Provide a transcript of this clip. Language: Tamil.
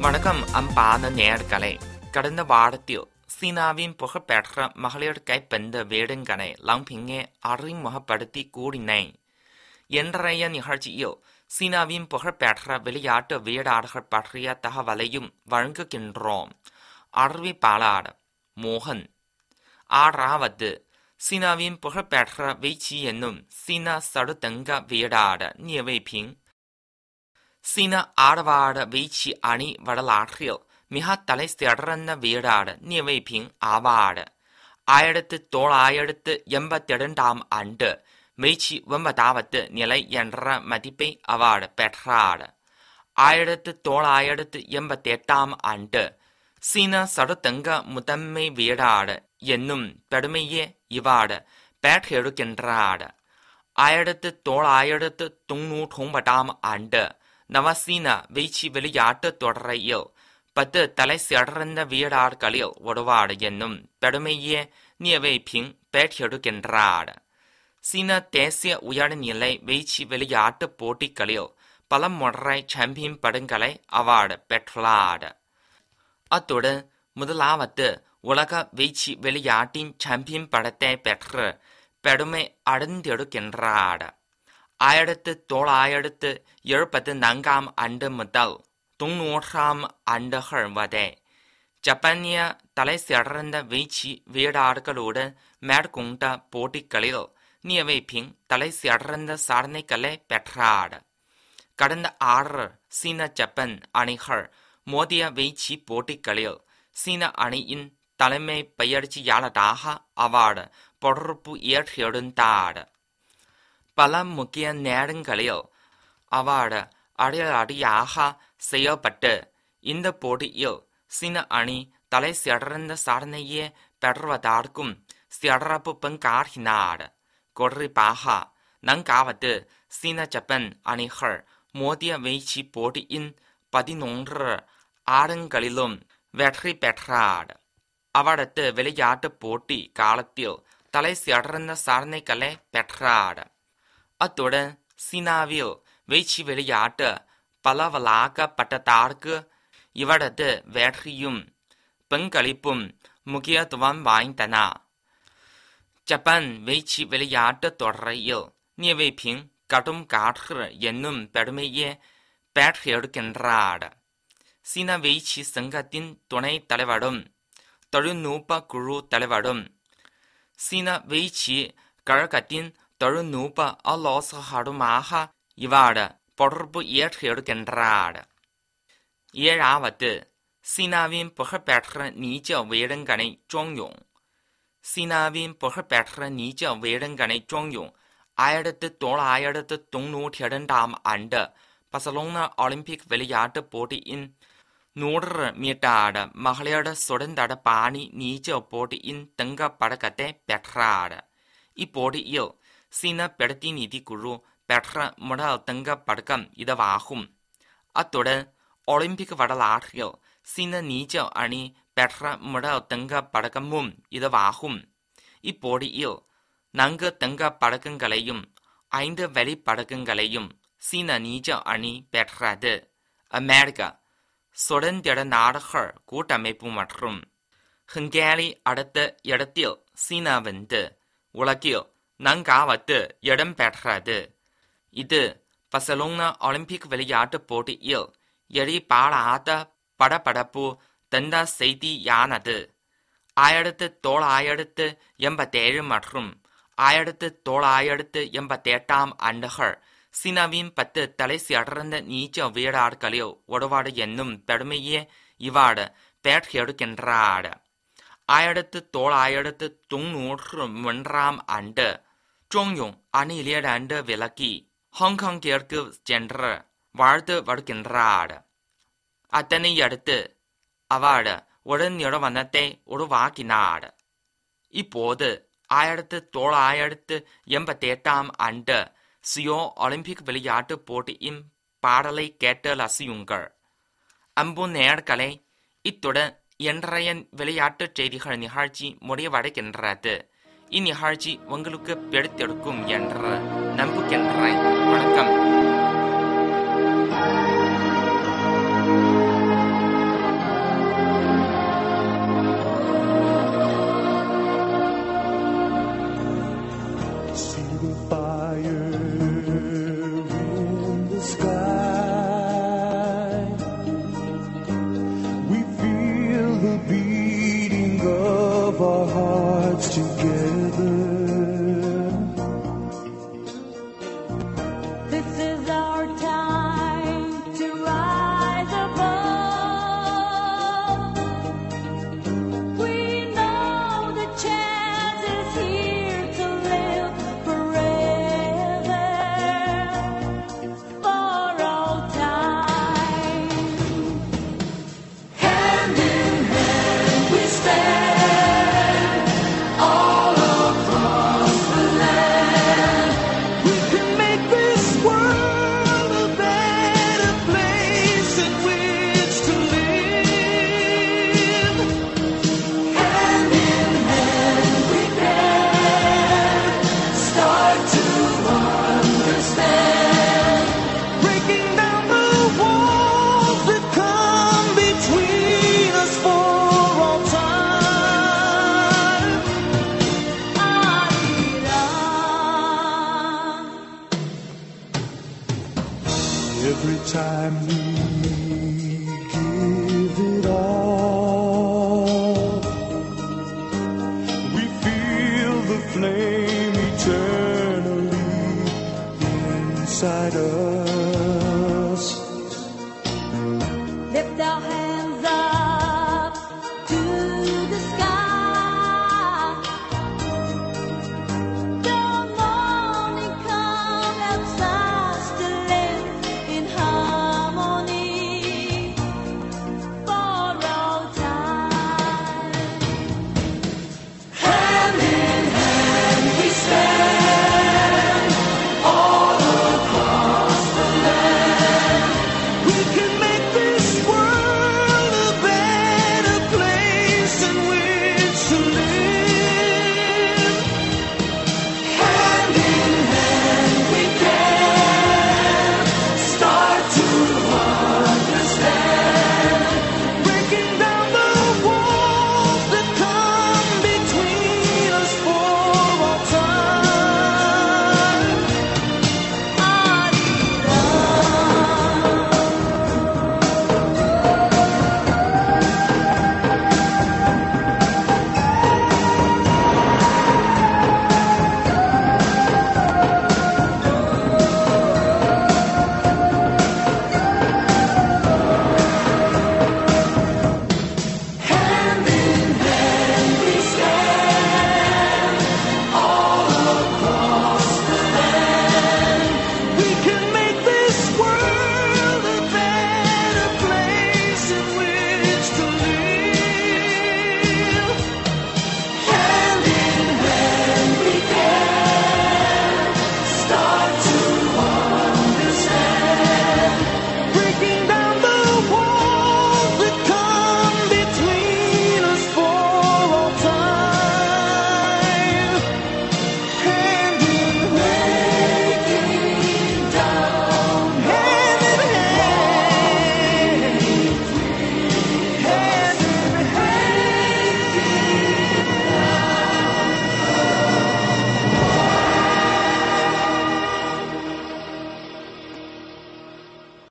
வணக்கம் அன்பான நேயர்களே கடந்த வாரத்தில் சீனாவின் புகழ்பெற்ற மகளிர் கைப்பந்து வீடுங்களை லாம்பிங்கே அறிமுகப்படுத்தி கூறினேன் இன்றைய நிகழ்ச்சியில் சீனாவின் புகழ்பெற்ற விளையாட்டு வீரர்கள் பற்றிய தகவலையும் வழங்குகின்றோம் அறிவிப்பாளர் மோகன் ஆறாவது சீனாவின் புகழ்பெற்ற வீச்சி என்னும் சீனா சடுதங்க வீரர் நியவைபிங் சீன ஆடவாட வீச்சி அணி வரலாற்றில் மிக தலை சிறந்த வீரர் நியவைபிங் ஆவார் ஆயிரத்து தொள்ளாயிரத்து எண்பத்தி இரண்டாம் ஆண்டு வீச்சி ஒன்பதாவது நிலை என்ற மதிப்பை அவர் பெற்றார் ஆயிரத்து தொள்ளாயிரத்து எண்பத்தி எட்டாம் ஆண்டு சீன சடுதங்க முதன்மை வீரர் என்னும் பெருமையே இவர் பெற்றெடுக்கின்றார் ஆயிரத்து தொள்ளாயிரத்து தொண்ணூற்றொன்பதாம் ஆண்டு நவசீன வீச்சி விளையாட்டுத் தொடரையில் பத்து தலை சிறந்த வீரர்களில் ஒருவர் என்னும் பெருமையே நியவைபிங் பெற்றெடுக்கின்றார் சீன தேசிய உயர்நிலை வீச்சி விளையாட்டுப் போட்டிகளில் பல முறை சாம்பியன் படங்களை அவர் பெற்றுள்ளார் அத்துடன் முதலாவது உலக வீச்சி விளையாட்டின் சாம்பியன் படத்தை பெற்று பெருமை அடைந்திருக்கின்றார் ஆயிரத்து தொள்ளாயிரத்து எழுபத்து நான்காம் ஆண்டு முதல் தொன்னூறாம் ஆண்டுகள் வரை ஜப்பானிய தலை சிறந்த வீச்சி வீரர்களுடன் மேற்கொண்ட போட்டிகளில் நியவைபிங் தலை சிறந்த சாதனைகளை பெற்றார் கடந்த ஆறு சீன ஜப்பான் அணிகள் மோதிய வீச்சி போட்டிகளில் சீன அணியின் தலைமை பயிற்சியாளராக அவர் பொறுப்பு ஏற்றிருந்தார் பல முக்கிய நேரங்களில் அவர் அடியடியாக செயல்பட்டு இந்த போட்டியில் சீன அணி தலை சிறந்த சாதனையை பெறுவதற்கும் சிறப்பு பங்காற்றினார் குறிப்பாக நான்காவது சீன ஜப்பான் அணிகள் மோதிய வீழ்ச்சி போட்டியின் பதினொன்று ஆடங்களிலும் வெற்றி பெற்றார் அவரது விளையாட்டுப் போட்டி காலத்தில் தலை சிறந்த சாதனைகளை பெற்றார் அத்துடன் சீனாவில் வீழ்ச்சி விளையாட்டு பலவலாக்கப்பட்டதற்கு இவரது வெற்றியும் பங்களிப்பும் முக்கியத்துவம் வாய்ந்தன ஜப்பான் வீழ்ச்சி விளையாட்டுத் தொடரையில் நியவைபிங் கடும் காற்று என்னும் பெருமையை பெற்றெடுக்கின்றார் சீன வீழ்ச்சி சங்கத்தின் துணைத் தலைவரும் தொழில்நுட்ப குழு தலைவரும் சீன வீழ்ச்சி கழகத்தின் தொழில்நுட்ப ஆலோசகருமாக இவர் பொறுப்பு ஏற்றெடுக்கின்றார் ஏழாவது சீனாவின் புகழ்பெற்ற நீச்ச வீரங்கனை ஜோங்யோங் சீனாவின் புகழ்பெற்ற நீச்ச வீரங்கனை ஜோங்யோங் ஆயிரத்து தொள்ளாயிரத்து தொண்ணூற்றி இரண்டாம் ஆண்டு பசலோனா ஒலிம்பிக் விளையாட்டுப் போட்டியின் நூறு மீட்டர் மகளிர் சுதந்திர பாணி நீச்ச போட்டியின் தங்கப் பதக்கத்தை பெற்றார் இப்போட்டியில் சீன பிரதிநிதி குழு பெற்ற முதல் தங்கப் பதக்கம் இதுவாகும் அத்துடன் ஒலிம்பிக் வரலாற்றில் சீன நீச்ச அணி பெற்ற முதல் தங்கப் பதக்கமும் இதுவாகும் இப்போட்டியில் நான்கு தங்கப் பதக்கங்களையும் ஐந்து வெள்ளிப் பதக்கங்களையும் சீன நீச்ச அணி பெற்றது அமெரிக்கா சுதந்திர நாடுகள் கூட்டமைப்பு மற்றும் ஹங்கேரி அடுத்த இடத்தில் சீனா வந்து உலகில் நான்காவது இடம் பெற்றது இது பசலோனா ஒலிம்பிக் விளையாட்டுப் போட்டியில் எரிபாராத படபடப்பு தந்த செய்தியானது ஆயிரத்து தொள்ளாயிரத்து எண்பத்தேழு மற்றும் ஆயிரத்து தொள்ளாயிரத்து எண்பத்தி எட்டாம் ஆண்டுகள் சீனாவின் பத்து தலை சிறந்த நீச்ச வீரர்களில் ஒருவர் என்னும் பெருமையை இவர் பெற்றெடுக்கின்றார் ஆயிரத்து தொள்ளாயிரத்து தொன்னூற்று ஒன்றாம் ஆண்டு ஜோங்யோங் அணியிலிருந்து விலகி ஹாங்காங்கிற்கு சென்று வாழ்ந்து வருகின்றார் அதனையடுத்து அவர் ஒரு நிறுவனத்தை உருவாக்கினார் இப்போது ஆயிரத்து தொள்ளாயிரத்து எண்பத்தி எட்டாம் ஆண்டு சியோ ஒலிம்பிக் விளையாட்டுப் போட்டியின் பாடலை கேட்டு ரசியுங்கள் அன்பு நேயர்களே இத்துடன் இன்றைய விளையாட்டுச் செய்திகள் நிகழ்ச்சி முடிவடைகின்றது இந்நிகழ்ச்சி உங்களுக்கு பிடித்திருக்கும் என்று நம்புகின்றேன் வணக்கம் If thou